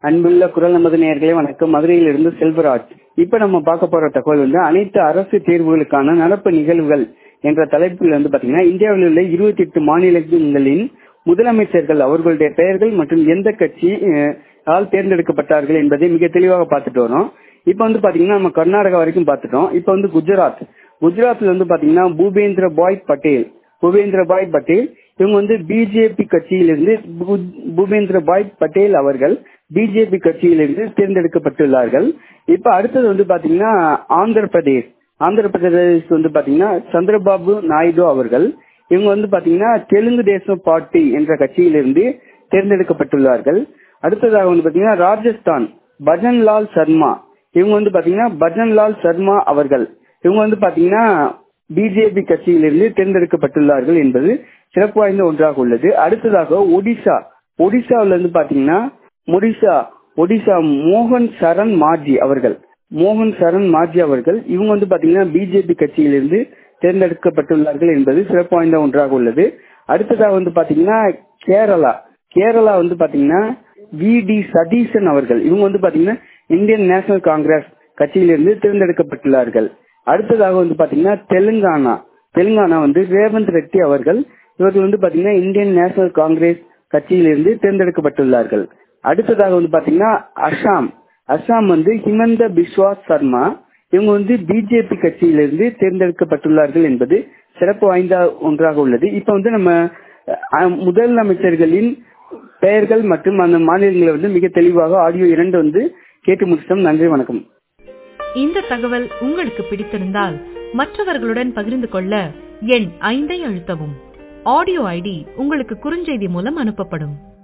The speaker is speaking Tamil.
அன்புள்ள குரல் நமது நேயர்களே வணக்கம் மதுரையிலிருந்து செல்வராஜ் இப்ப நம்ம பார்க்க போற தகவல் வந்து அனைத்து அரசு தேர்வுகளுக்கான நடப்பு நிகழ்வுகள் என்ற தலைப்பில் வந்து பாத்தீங்கன்னா இந்தியாவில் உள்ள இருபத்தி எட்டு மாநிலங்களின் முதலமைச்சர்கள் அவர்களுடைய பெயர்கள் மற்றும் எந்த கட்சி அஹ், ஆல் தேர்ந்தெடுக்கப்பட்டார்கள் என்பதை மிக தெளிவாக பார்த்துட்டு வரோம் இப்ப வந்து பாத்தீங்கன்னா நம்ம கர்நாடகா வரைக்கும் பார்த்துட்டோம் இப்ப வந்து குஜராத் குஜராத்ல வந்து பாத்தீங்கன்னா பூபேந்திர பாய் பட்டேல் பூபேந்திர பாய் பட்டேல் இவங்க வந்து பிஜேபி கட்சியிலிருந்து பூ- பூபேந்திர பாய் பட்டேல் அவர்கள் பிஜேபி கட்சியிலிருந்து தேர்ந்தெடுக்கப்பட்டுள்ளார்கள் இப்ப அடுத்தது வந்து பாத்தீங்கன்னா ஆந்திர பிரதேஷ் ஆந்திர பிரதேஷ் வந்து பாத்தீங்கன்னா சந்திரபாபு நாயுடு அவர்கள் இவங்க வந்து பாத்தீங்கன்னா தெலுங்கு தேசம் பார்ட்டி என்ற கட்சியிலிருந்து தேர்ந்தெடுக்கப்பட்டுள்ளார்கள் அடுத்ததாக வந்து பாத்தீங்கன்னா ராஜஸ்தான் பஜன்லால் சர்மா இவங்க வந்து பாத்தீங்கன்னா பஜன்லால் சர்மா அவர்கள் இவங்க வந்து பாத்தீங்கன்னா பிஜேபி கட்சியிலிருந்து தேர்ந்தெடுக்கப்பட்டுள்ளார்கள் என்பது சிறப்பு வாய்ந்த ஒன்றாக உள்ளது அடுத்ததாக ஒடிசா ஒடிசாவில் இருந்து பாத்தீங்கன்னா ஒடிசா ஒடிசா மோகன் சரண் மாஜி அவர்கள் மோகன் சரண் மாஜி அவர்கள் இவங்க வந்து பாத்தீங்கன்னா பிஜேபி கட்சியிலிருந்து தேர்ந்தெடுக்கப்பட்டுள்ளார்கள் என்பது சிறப்பு வாய்ந்த ஒன்றாக உள்ளது அடுத்ததாக வந்து பாத்தீங்கன்னா கேரளா கேரளா வந்து பாத்தீங்கன்னா வி டி சதீசன் அவர்கள் இவங்க வந்து பாத்தீங்கன்னா இந்தியன் நேஷனல் காங்கிரஸ் கட்சியிலிருந்து தேர்ந்தெடுக்கப்பட்டுள்ளார்கள் அடுத்ததாக வந்து பாத்தீங்கன்னா தெலுங்கானா தெலுங்கானா வந்து ரேவந்த் ரெட்டி அவர்கள் இவர்கள் வந்து பாத்தீங்கன்னா இந்தியன் நேஷனல் காங்கிரஸ் கட்சியிலிருந்து தேர்ந்தெடுக்கப்பட்டுள்ளார்கள் அடுத்ததாக வந்து பாத்தீங்கன்னா அசாம் அசாம் வந்து ஹிமந்த பிஸ்வா சர்மா இவங்க வந்து பிஜேபி கட்சியிலிருந்து தேர்ந்தெடுக்கப்பட்டுள்ளார்கள் என்பது சிறப்பு வாய்ந்த ஒன்றாக உள்ளது இப்ப வந்து நம்ம அஹ், முதலமைச்சர்களின் பெயர்கள் மற்றும் அந்த மாநிலங்களை வந்து மிக தெளிவாக ஆடியோ இரண்டு வந்து கேட்டு முடிச்சிட்டோம் நன்றி வணக்கம் இந்த தகவல் உங்களுக்கு பிடித்திருந்தால் மற்றவர்களுடன் பகிர்ந்து கொள்ள எண் ஐந்தை அழுத்தவும் ஆடியோ ஐடி உங்களுக்கு குறுஞ்செய்தி மூலம் அனுப்பப்படும்